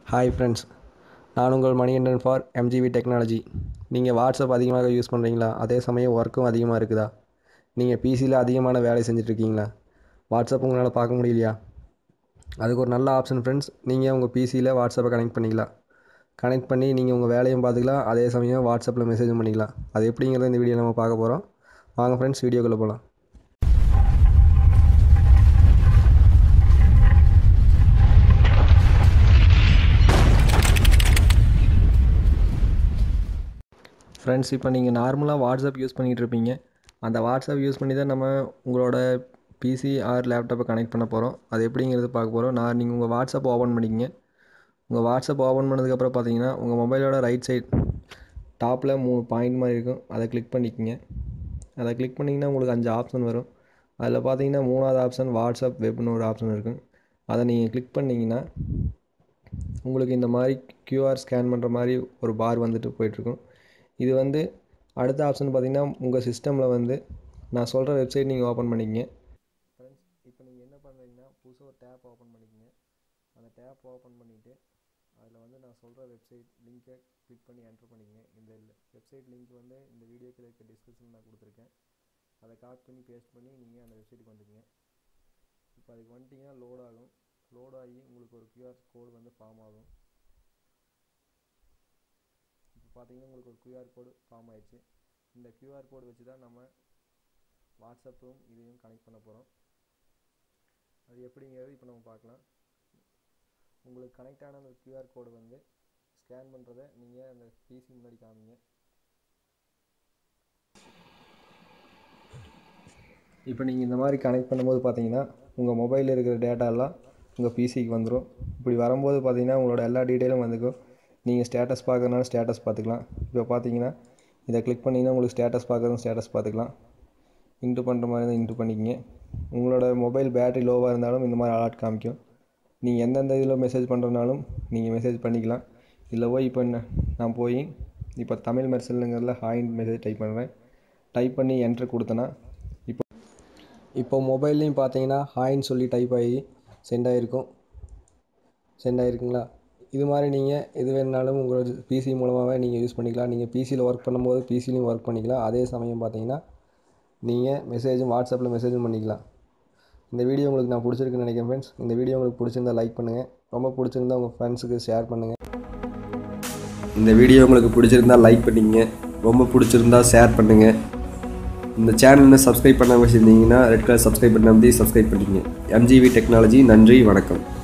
hi friends நான் உங்கள் Manikandan for MGV technology நீங்கள் வாட்ஸ்அப் அதிகமாக யூஸ் பண்ணுறீங்களா அதே சமயம் ஒர்க்கும் அதிகமாக இருக்குதா நீங்கள் பிசியில் அதிகமான வேலை செஞ்சுட்ருக்கீங்களா வாட்ஸ்அப் உங்களால் பார்க்க முடியலையா அதுக்கு ஒரு நல்ல ஆப்ஷன் ஃப்ரெண்ட்ஸ் நீங்கள் உங்கள் பிசியில் வாட்ஸ்அப்பை கனெக்ட் பண்ணிக்கலாம் கனெக்ட் பண்ணி நீங்கள் உங்கள் வேலையும் பார்த்துக்கலாம் அதே சமயம் வாட்ஸ்அப்பில் மெசேஜும் பண்ணிக்கலாம் அது எப்படிங்கிறத இந்த வீடியோ நம்ம பார்க்க போகிறோம் வாங்க ஃப்ரெண்ட்ஸ் வீடியோக்குள்ளே போகலாம் ஃப்ரெண்ட்ஸ் இப்போ நீங்கள் நார்மலாக வாட்ஸ்அப் யூஸ் பண்ணிகிட்டு இருப்பீங்க அந்த வாட்ஸ்அப் யூஸ் பண்ணி தான் நம்ம உங்களோட பிசி ஆர் லேப்டாப்பை கனெக்ட் பண்ண போகிறோம் அது எப்படிங்கிறது பார்க்க போகிறோம் நான் நீங்கள் உங்கள் வாட்ஸ்அப் ஓப்பன் பண்ணிக்கங்க உங்கள் வாட்ஸ்அப் ஓப்பன் பண்ணதுக்கப்புறம் பார்த்தீங்கன்னா உங்கள் மொபைலோட ரைட் சைட் டாப்பில் மூணு பாயிண்ட் மாதிரி இருக்கும் அதை கிளிக் பண்ணிக்கங்க அதை கிளிக் பண்ணிங்கன்னா உங்களுக்கு அஞ்சு ஆப்ஷன் வரும் அதில் பார்த்தீங்கன்னா மூணாவது ஆப்ஷன் வாட்ஸ்அப் வெப்னு ஒரு ஆப்ஷன் இருக்கும் அதை நீங்கள் கிளிக் பண்ணிங்கன்னா உங்களுக்கு இந்த மாதிரி கியூஆர் ஸ்கேன் பண்ணுற மாதிரி ஒரு பார் வந்துட்டு போயிட்டுருக்கும் இது வந்து அடுத்த ஆப்ஷன் பார்த்தீங்கன்னா உங்கள் சிஸ்டமில் வந்து நான் சொல்கிற வெப்சைட் நீங்கள் ஓப்பன் பண்ணிக்கங்க ஃப்ரெண்ட்ஸ் இப்போ நீங்கள் என்ன பண்ணுறீங்கன்னா புதுசாக ஒரு டேப் ஓப்பன் பண்ணிக்கங்க அந்த டேப் ஓப்பன் பண்ணிவிட்டு அதில் வந்து நான் சொல்கிற வெப்சைட் லிங்க்கை கிளிக் பண்ணி என்டர் பண்ணிக்கங்க இந்த வெப்சைட் லிங்க் வந்து இந்த வீடியோக்கு இருக்க டிஸ்கிரிப்ஷனில் நான் கொடுத்துருக்கேன் அதை காப்பி பண்ணி பேஸ்ட் பண்ணி நீங்கள் அந்த வெப்சைட்டுக்கு வந்துக்குங்க இப்போ அதுக்கு வந்துட்டிங்கன்னா லோட் ஆகும் லோட் ஆகி உங்களுக்கு ஒரு கியூஆர் கோடு வந்து ஃபார்ம் ஆகும் இப்போ பார்த்தீங்கன்னா உங்களுக்கு ஒரு கியூஆர் கோடு ஃபார்ம் ஆயிடுச்சு இந்த கியூஆர் கோடு வச்சு தான் நம்ம வாட்ஸ்அப்பும் இதையும் கனெக்ட் பண்ண போகிறோம் அது எப்படிங்கிறது இப்போ நம்ம பார்க்கலாம் உங்களுக்கு கனெக்ட் ஆன அந்த கியூஆர் கோடு வந்து ஸ்கேன் பண்ணுறத நீங்கள் அந்த பிசி முன்னாடி காமிங்க இப்போ நீங்கள் இந்த மாதிரி கனெக்ட் பண்ணும்போது பார்த்தீங்கன்னா உங்கள் மொபைலில் இருக்கிற டேட்டாலாம் உங்கள் பிசிக்கு வந்துடும் இப்படி வரும்போது பார்த்தீங்கன்னா உங்களோட எல்லா டீட்டெயிலும் வந்துக்கும் நீங்கள் ஸ்டேட்டஸ் பார்க்கறதுனால ஸ்டேட்டஸ் பார்த்துக்கலாம் இப்போ பார்த்தீங்கன்னா இதை கிளிக் பண்ணிங்கன்னா உங்களுக்கு ஸ்டேட்டஸ் பார்க்குறதும் ஸ்டேட்டஸ் பார்த்துக்கலாம் இன்ட்டு பண்ணுற மாதிரி இருந்தால் இன்ட்டு பண்ணிக்கங்க உங்களோட மொபைல் பேட்டரி லோவாக இருந்தாலும் இந்த மாதிரி அலர்ட் காமிக்கும் நீங்கள் எந்தெந்த இதில் மெசேஜ் பண்ணுறதுனாலும் நீங்கள் மெசேஜ் பண்ணிக்கலாம் இதில் போய் இப்போ என்ன நான் போய் இப்போ தமிழ் மெர்சலுங்கிறதுல ஹாயின் மெசேஜ் டைப் பண்ணுறேன் டைப் பண்ணி என்ட்ரு கொடுத்தேன்னா இப்போ இப்போ மொபைல்லையும் பார்த்தீங்கன்னா ஹாய்ன்னு சொல்லி டைப் ஆகி சென்ட் ஆகிருக்கும் சென்ட் ஆகிருக்குங்களா இது மாதிரி நீங்கள் எது வேணுனாலும் உங்களோட பிசி மூலமாகவே நீங்கள் யூஸ் பண்ணிக்கலாம் நீங்கள் பிசியில் ஒர்க் பண்ணும்போது பிசிலையும் ஒர்க் பண்ணிக்கலாம் அதே சமயம் பார்த்தீங்கன்னா நீங்கள் மெசேஜும் வாட்ஸ்அப்பில் மெசேஜும் பண்ணிக்கலாம் இந்த வீடியோ உங்களுக்கு நான் பிடிச்சிருக்குன்னு நினைக்கிறேன் ஃப்ரெண்ட்ஸ் இந்த வீடியோ உங்களுக்கு பிடிச்சிருந்தா லைக் பண்ணுங்கள் ரொம்ப பிடிச்சிருந்தா உங்கள் ஃப்ரெண்ட்ஸுக்கு ஷேர் பண்ணுங்கள் இந்த வீடியோ உங்களுக்கு பிடிச்சிருந்தா லைக் பண்ணிங்க ரொம்ப பிடிச்சிருந்தா ஷேர் பண்ணுங்கள் இந்த சேனலில் சப்ஸ்கிரைப் பண்ணாமல் வச்சுருந்தீங்கன்னா ரெட் கலர் சப்ஸ்கிரைப் பண்ணாமல் சப்ஸ்கிரைப் பண்ணிங்க எம்ஜிவி டெக்னாலஜி நன்றி வணக்கம்